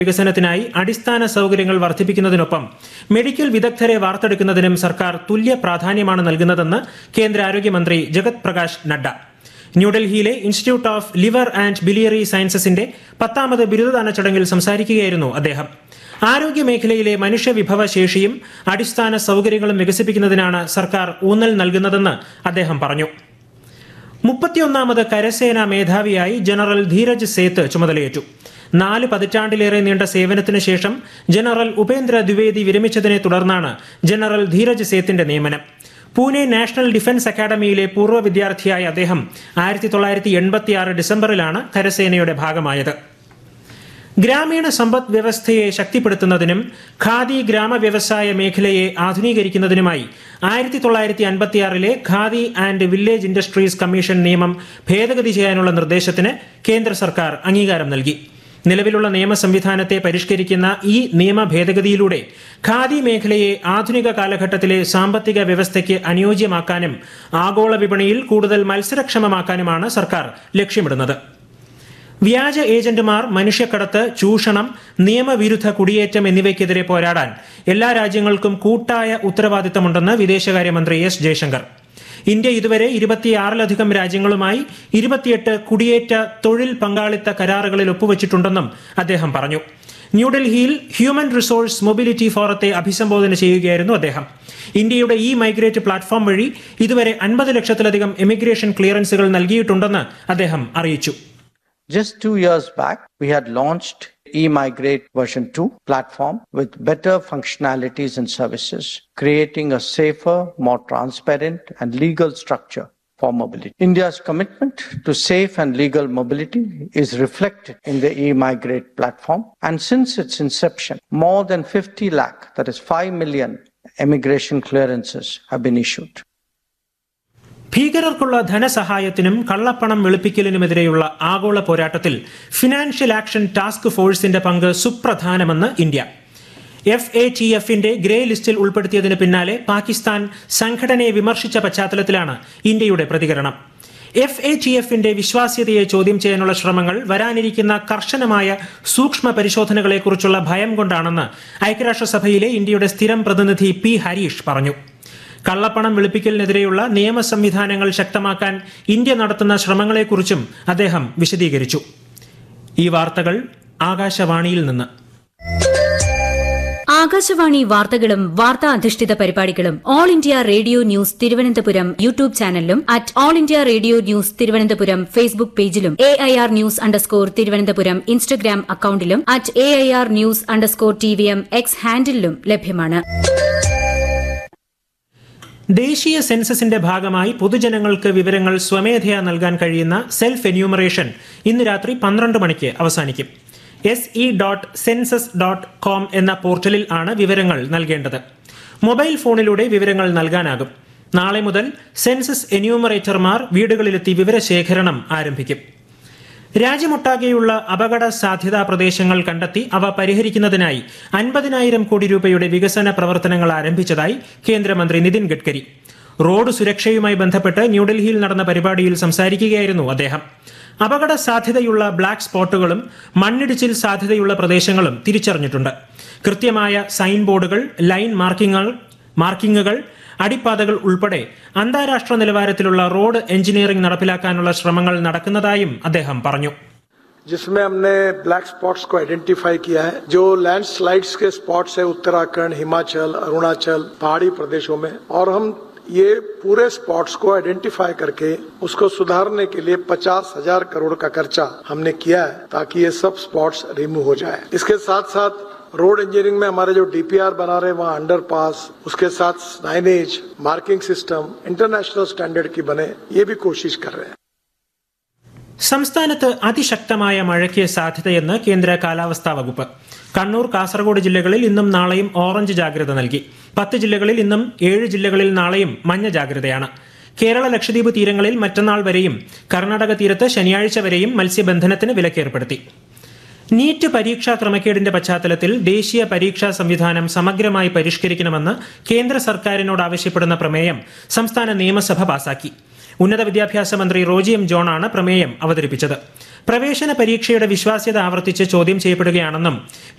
വികസനത്തിനായി അടിസ്ഥാന സൗകര്യങ്ങൾ വർദ്ധിപ്പിക്കുന്നതിനൊപ്പം മെഡിക്കൽ വിദഗ്ധരെ വാർത്തെടുക്കുന്നതിനും സർക്കാർ തുല്യ പ്രാധാന്യമാണ് നൽകുന്നതെന്ന് കേന്ദ്ര ആരോഗ്യമന്ത്രി ജഗത് പ്രകാശ് നഡ്ഡ ന്യൂഡൽഹിയിലെ institute of liver and biliary സയൻസസിന്റെ പത്താമത് ബിരുദദാന ചടങ്ങിൽ സംസാരിക്കുകയായിരുന്നു അദ്ദേഹം ആരോഗ്യ മേഖലയിലെ മനുഷ്യവിഭവ ശേഷിയും അടിസ്ഥാന സൗകര്യങ്ങളും വികസിപ്പിക്കുന്നതിനാണ് സർക്കാർ ഊന്നൽ നൽകുന്നതെന്ന് അദ്ദേഹം പറഞ്ഞു മുപ്പത്തിയൊന്നാമത് കരസേനാ മേധാവിയായി ജനറൽ ധീരജ് സേത്ത് ചുമതലയേറ്റു നാല് പതിറ്റാണ്ടിലേറെ നീണ്ട സേവനത്തിനു ശേഷം ജനറൽ ഉപേന്ദ്ര ദ്വിവേദി വിരമിച്ചതിനെ തുടർന്നാണ് ജനറൽ ധീരജ് സേത്തിന്റെ നിയമനം പൂനെ നാഷണൽ ഡിഫൻസ് അക്കാദമിയിലെ പൂർവ്വ വിദ്യാർത്ഥിയായ അദ്ദേഹം ആയിരത്തി തൊള്ളായിരത്തി എൺപത്തിയാറ് ഡിസംബറിലാണ് കരസേനയുടെ ഭാഗമായത് ഗ്രാമീണ സമ്പദ് വ്യവസ്ഥയെ ശക്തിപ്പെടുത്തുന്നതിനും ഖാദി ഗ്രാമ വ്യവസായ മേഖലയെ ആധുനീകരിക്കുന്നതിനുമായി ആയിരത്തി തൊള്ളായിരത്തി അൻപത്തിയാറിലെ Khadi and village industries commission നിയമം ഭേദഗതി ചെയ്യാനുള്ള നിർദ്ദേശത്തിന് കേന്ദ്ര സർക്കാർ അംഗീകാരം നൽകി നിലവിലുള്ള നിയമ സംവിധാനത്തെ പരിഷ്കരിക്കുന്ന ഈ നിയമ ഭേദഗതിയിലൂടെ ഖാദി മേഖലയെ ആധുനിക കാലഘട്ടത്തിലെ സാമ്പത്തിക വ്യവസ്ഥയ്ക്ക് അനുയോജ്യമാക്കാനും ആഗോള വിപണിയിൽ കൂടുതൽ മത്സരക്ഷമമാക്കാനുമാണ് സർക്കാർ ലക്ഷ്യമിടുന്നത് വ്യാജ ഏജന്റുമാർ മനുഷ്യക്കടത്ത് ചൂഷണം നിയമവിരുദ്ധ കുടിയേറ്റം എന്നിവയ്ക്കെതിരെ പോരാടാൻ എല്ലാ രാജ്യങ്ങൾക്കും കൂട്ടായ ഉത്തരവാദിത്തമുണ്ടെന്ന് വിദേശകാര്യമന്ത്രി എസ് ജയശങ്കർ ഇന്ത്യ ഇതുവരെ ഇരുപത്തിയാറിലധികം രാജ്യങ്ങളുമായി ഇരുപത്തിയെട്ട് കുടിയേറ്റ തൊഴിൽ പങ്കാളിത്ത കരാറുകളിൽ ഒപ്പുവച്ചിട്ടുണ്ടെന്നും അദ്ദേഹം പറഞ്ഞു ന്യൂഡൽഹിയിൽ ഹ്യൂമൻ റിസോഴ്സ് മൊബിലിറ്റി ഫോറത്തെ അഭിസംബോധന ചെയ്യുകയായിരുന്നു അദ്ദേഹം ഇന്ത്യയുടെ ഇ മൈഗ്രേറ്റ് പ്ലാറ്റ്ഫോം വഴി ഇതുവരെ അൻപത് ലക്ഷത്തിലധികം എമിഗ്രേഷൻ ക്ലിയറൻസുകൾ നൽകിയിട്ടുണ്ടെന്ന് അദ്ദേഹം അറിയിച്ചു Just two years back, we had launched eMigrate version 2 platform with better functionalities and services, creating a safer, more transparent and legal structure for mobility. India's commitment to safe and legal mobility is reflected in the eMigrate platform. And since its inception, more than 50 lakh, that is 5 million immigration clearances have been issued. ഭീകരർക്കുള്ള ധനസഹായത്തിനും കള്ളപ്പണം വെളുപ്പിക്കലിനുമെതിരെയുള്ള ആഗോള പോരാട്ടത്തിൽ financial action task ഫോഴ്സിന്റെ പങ്ക് സുപ്രധാനമെന്ന് India F A T എഫിന്റെ grey ലിസ്റ്റിൽ ഉൾപ്പെടുത്തിയതിന് പിന്നാലെ പാകിസ്ഥാൻ സംഘടനയെ വിമർശിച്ച പശ്ചാത്തലത്തിലാണ് ഇന്ത്യയുടെ പ്രതികരണം എഫ് എ ടി എഫിന്റെ വിശ്വാസ്യതയെ ചോദ്യം ചെയ്യാനുള്ള ശ്രമങ്ങൾ വരാനിരിക്കുന്ന കർശനമായ സൂക്ഷ്മ പരിശോധനകളെക്കുറിച്ചുള്ള ഭയം കൊണ്ടാണെന്ന് ഐക്യരാഷ്ട്രസഭയിലെ ഇന്ത്യയുടെ സ്ഥിരം പ്രതിനിധി പി ഹരീഷ് പറഞ്ഞു കള്ളപ്പണം വെളുപ്പിക്കലിനെതിരെയുള്ള നിയമ സംവിധാനങ്ങൾ ശക്തമാക്കാൻ ഇന്ത്യ നടത്തുന്ന ശ്രമങ്ങളെക്കുറിച്ചും അദ്ദേഹം വിശദീകരിച്ചു ഈ വാർത്തകൾ ആകാശവാണിയിൽ നിന്ന് ആകാശവാണി വാർത്തകളും വാർത്താ അധിഷ്ഠിത പരിപാടികളും all India radio news Thiruvananthapuram YouTube ചാനലിലും at all India radio news Thiruvananthapuram Facebook പേജിലും A I R news underscore Thiruvananthapuram Instagram അക്കൌണ്ടിലും at A I R news underscore T V M X ഹാൻഡിലും ലഭ്യമാണ് ദേശീയ സെൻസസിന്റെ ഭാഗമായി പൊതുജനങ്ങൾക്ക് വിവരങ്ങൾ സ്വമേധയാ നൽകാൻ കഴിയുന്ന സെൽഫ് എന്യൂമറേഷൻ ഇന്ന് രാത്രി പന്ത്രണ്ട് മണിക്ക് അവസാനിക്കും S E dot census dot com എന്ന പോർട്ടലിൽ ആണ് വിവരങ്ങൾ നൽകേണ്ടത് മൊബൈൽ ഫോണിലൂടെ വിവരങ്ങൾ നൽകാനാകും നാളെ മുതൽ സെൻസസ് എന്യൂമറേറ്റർമാർ വീടുകളിലെത്തി വിവരശേഖരണം ആരംഭിക്കും രാജ്യമൊട്ടാകെയുള്ള അപകട സാധ്യതാ പ്രദേശങ്ങൾ കണ്ടെത്തി അവ പരിഹരിക്കുന്നതിനായി അൻപതിനായിരം കോടി രൂപയുടെ വികസന പ്രവർത്തനങ്ങൾ ആരംഭിച്ചതായി കേന്ദ്രമന്ത്രി നിതിൻ ഗഡ്കരി റോഡ് സുരക്ഷയുമായി ബന്ധപ്പെട്ട് ന്യൂഡൽഹിയിൽ നടന്ന പരിപാടിയിൽ സംസാരിക്കുകയായിരുന്നു അദ്ദേഹം അപകട സാധ്യതയുള്ള ബ്ലാക്ക് സ്പോട്ടുകളും മണ്ണിടിച്ചിൽ സാധ്യതയുള്ള പ്രദേശങ്ങളും തിരിച്ചറിഞ്ഞിട്ടുണ്ട് കൃത്യമായ സൈൻ ബോർഡുകൾ ലൈൻ മാർക്കിങ്ങുകൾ മാർക്കിങ്ങുകൾ അടിപ്പാതകൾ ഉൾപ്പെടെ അന്താരാഷ്ട്ര നിലവാരത്തിലുള്ള റോഡ് എഞ്ചിനീയറിംഗ് നടപ്പിലാക്കാനുള്ള ശ്രമങ്ങൾ നടക്കുന്നതായും അദ്ദേഹം പറഞ്ഞു जिसमें हमने ब्लैक स्पॉट्स को आइडेंटिफाई किया है जो लैंडस्लाइड्स के स्पॉट्स है उत्तराखंड हिमाचल अरुणाचल पहाड़ी प्रदेशों में और हम ये पूरे स्पॉट्स को आइडेंटिफाई करके उसको सुधारने के लिए पचास हजार करोड़ का खर्चा हमने किया है ताकि ये सब स्पॉट्स रिमूव हो जाए इसके साथ साथ रोड इंजीनियरिंग में हमारे जो डीपीआर बना रहे हैं वहाँ अंडर पास उसके साथ signage marking system international standard की बने ये भी कोशिश कर रहे हैं സംസ്ഥാനത്ത് അതിശക്തമായ മഴയ്ക്ക് സാധ്യതയെന്ന് കേന്ദ്ര കാലാവസ്ഥാ വകുപ്പ് കണ്ണൂർ കാസർഗോഡ് ജില്ലകളിൽ ഇന്നും നാളെയും ഓറഞ്ച് ജാഗ്രത നൽകി പത്ത് ജില്ലകളിൽ ഇന്നും ഏഴ് ജില്ലകളിൽ നാളെയും മഞ്ഞ ജാഗ്രതയാണ് കേരള ലക്ഷദ്വീപ് തീരങ്ങളിൽ മറ്റന്നാൾ വരെയും കർണാടക തീരത്ത് ശനിയാഴ്ച വരെയും മത്സ്യബന്ധനത്തിന് വിലക്കേർപ്പെടുത്തി നീറ്റ് പരീക്ഷാ ക്രമക്കേടിന്റെ പശ്ചാത്തലത്തിൽ ദേശീയ പരീക്ഷാ സംവിധാനം സമഗ്രമായി പരിഷ്കരിക്കണമെന്ന് കേന്ദ്ര സർക്കാരിനോട് ആവശ്യപ്പെടുന്ന പ്രമേയം സംസ്ഥാന നിയമസഭ പാസാക്കി ഉന്നത വിദ്യാഭ്യാസ മന്ത്രി റോജി എം ജോണാണ് പ്രമേയം അവതരിപ്പിച്ചത് പ്രവേശന പരീക്ഷയുടെ വിശ്വാസ്യത ആവർത്തിച്ച് ചോദ്യം ചെയ്യപ്പെടുകയാണെന്നും